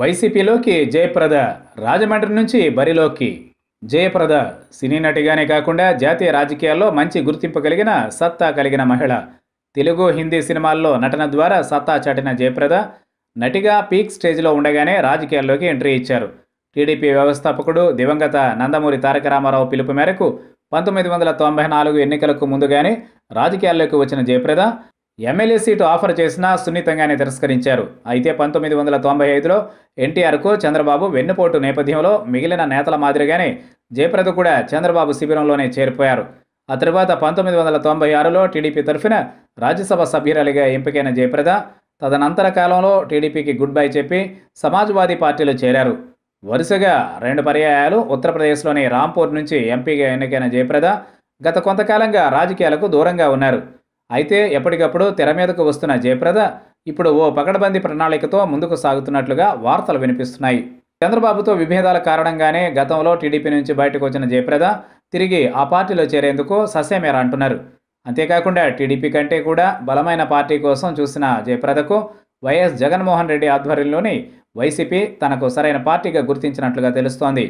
వైసీపీలోకి జయప్రద రాజమండ్రి నుంచి బరిలోకి జయప్రద సినీ నటిగానే కాకుండా జాతీయ రాజకీయాల్లో మంచి గుర్తింపు కలిగిన సత్తా కలిగిన మహిళ తెలుగు హిందీ సినిమాల్లో నటన ద్వారా సత్తా చాటిన జయప్రద నటిగా పీక్ స్టేజ్లో ఉండగానే రాజకీయాల్లోకి ఎంట్రీ ఇచ్చారు టీడీపీ వ్యవస్థాపకుడు దివంగత నందమూరి తారక రామారావు పిలుపు మేరకు పంతొమ్మిది వందల తొంభై నాలుగు ఎన్నికలకు ముందుగానే రాజకీయాల్లోకి వచ్చిన జయప్రద ఎమ్మెల్యే సీటు ఆఫర్ చేసినా సున్నితంగానే తిరస్కరించారు అయితే పంతొమ్మిది వందల తొంభై ఐదులో ఎన్టీఆర్కు చంద్రబాబు వెన్నుపోటు నేపథ్యంలో మిగిలిన నేతల మాదిరిగానే జయప్రద కూడా చంద్రబాబు శిబిరంలోనే చేరిపోయారు ఆ తర్వాత పంతొమ్మిది వందల తొంభై ఆరులో టీడీపీ తరఫున రాజ్యసభ సభ్యురాలిగా ఎంపికైన జయప్రద తదనంతర కాలంలో టీడీపీకి గుడ్ బై చెప్పి సమాజ్వాదీ పార్టీలో చేరారు వరుసగా రెండు పర్యాయాలు ఉత్తరప్రదేశ్లోని రాంపూర్ నుంచి ఎంపీగా ఎన్నికైన జయప్రద గత కొంతకాలంగా రాజకీయాలకు దూరంగా ఉన్నారు అయితే ఎప్పటికప్పుడు తెర మీదకు వస్తున్న జయప్రద ఇప్పుడు ఓ పకడ్బందీ ప్రణాళికతో ముందుకు సాగుతున్నట్లుగా వార్తలు వినిపిస్తున్నాయి చంద్రబాబుతో విభేదాల కారణంగానే గతంలో టీడీపీ నుంచి బయటకు వచ్చిన జయప్రద తిరిగి ఆ పార్టీలో చేరేందుకు ససేమేర అంటున్నారు అంతేకాకుండా టీడీపీ కంటే కూడా బలమైన పార్టీ కోసం చూసిన జయప్రదకు వైఎస్ జగన్మోహన్ రెడ్డి ఆధ్వర్యంలోని వైసీపీ తనకు సరైన పార్టీగా గుర్తించినట్లుగా తెలుస్తోంది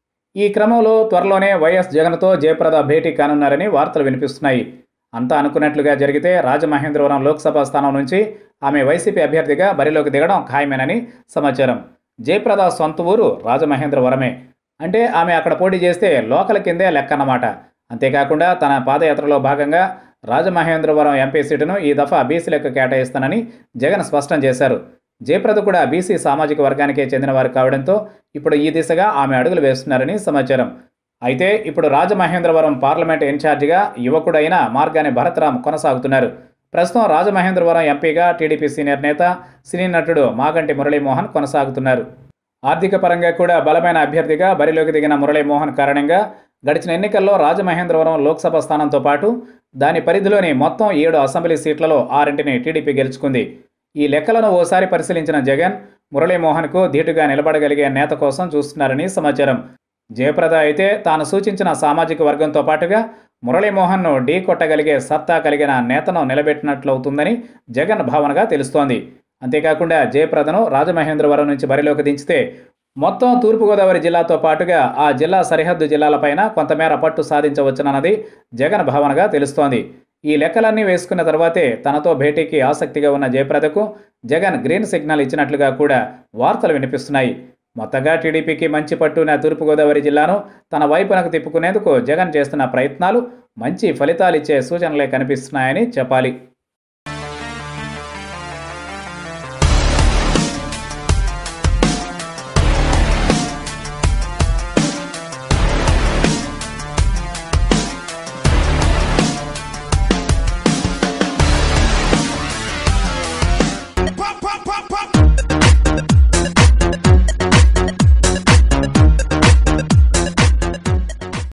ఈ క్రమంలో త్వరలోనే వైఎస్ జగన్తో జయప్రద భేటీ కానున్నారని వార్తలు వినిపిస్తున్నాయి అంతా అనుకున్నట్లుగా జరిగితే రాజమహేంద్రవరం లోక్సభ స్థానం నుంచి ఆమె వైసీపీ అభ్యర్థిగా బరిలోకి దిగడం ఖాయమేనని సమాచారం జయప్రద సొంత ఊరు రాజమహేంద్రవరమే అంటే ఆమె అక్కడ పోటీ చేస్తే లోకల కిందే లెక్క అన్నమాట అంతేకాకుండా తన పాదయాత్రలో భాగంగా రాజమహేంద్రవరం ఎంపీ సీటును ఈ దఫా బీసీలకు కేటాయిస్తానని జగన్ స్పష్టం చేశారు జయప్రద కూడా బీసీ సామాజిక వర్గానికే చెందినవారు కావడంతో ఇప్పుడు ఈ దిశగా ఆమె అడుగులు వేస్తున్నారని సమాచారం అయితే ఇప్పుడు రాజమహేంద్రవరం పార్లమెంట్ ఇన్ఛార్జిగా యువకుడైన మార్గాని భరత్రామ్ కొనసాగుతున్నారు ప్రస్తుతం రాజమహేంద్రవరం ఎంపీగా టీడీపీ సీనియర్ నేత సినీ నటుడు మాగంటి మురళీమోహన్ కొనసాగుతున్నారు ఆర్థిక పరంగా కూడా బలమైన అభ్యర్థిగా బరిలోకి దిగిన మురళీమోహన్ కారణంగా గడిచిన ఎన్నికల్లో రాజమహేంద్రవరం లోక్సభ స్థానంతో పాటు దాని పరిధిలోని మొత్తం ఏడు అసెంబ్లీ సీట్లలో ఆరింటిని టీడీపీ గెలుచుకుంది ఈ లెక్కలను ఓసారి పరిశీలించిన జగన్ మురళీమోహన్కు ధీటుగా నిలబడగలిగే నేత కోసం చూస్తున్నారని సమాచారం జయప్రద అయితే తాను సూచించిన సామాజిక వర్గంతో పాటుగా మురళీమోహన్ను ఢీ కొట్టగలిగే సత్తా కలిగిన నేతను నిలబెట్టినట్లవుతుందని జగన్ భావనగా తెలుస్తోంది అంతేకాకుండా జయప్రదను రాజమహేంద్రవరం నుంచి బరిలోకి దించితే మొత్తం తూర్పుగోదావరి జిల్లాతో పాటుగా ఆ జిల్లా సరిహద్దు జిల్లాలపైన కొంతమేర పట్టు సాధించవచ్చునన్నది జగన్ భావనగా తెలుస్తోంది ఈ లెక్కలన్నీ వేసుకున్న తర్వాతే తనతో భేటీకి ఆసక్తిగా ఉన్న జయప్రదకు జగన్ గ్రీన్ సిగ్నల్ ఇచ్చినట్లుగా కూడా వార్తలు వినిపిస్తున్నాయి మొత్తంగా టీడీపీకి మంచి పట్టున తూర్పుగోదావరి జిల్లాను తన వైపునకు తిప్పుకునేందుకు జగన్ చేస్తున్న ప్రయత్నాలు మంచి ఫలితాలిచ్చే సూచనలే కనిపిస్తున్నాయని చెప్పాలి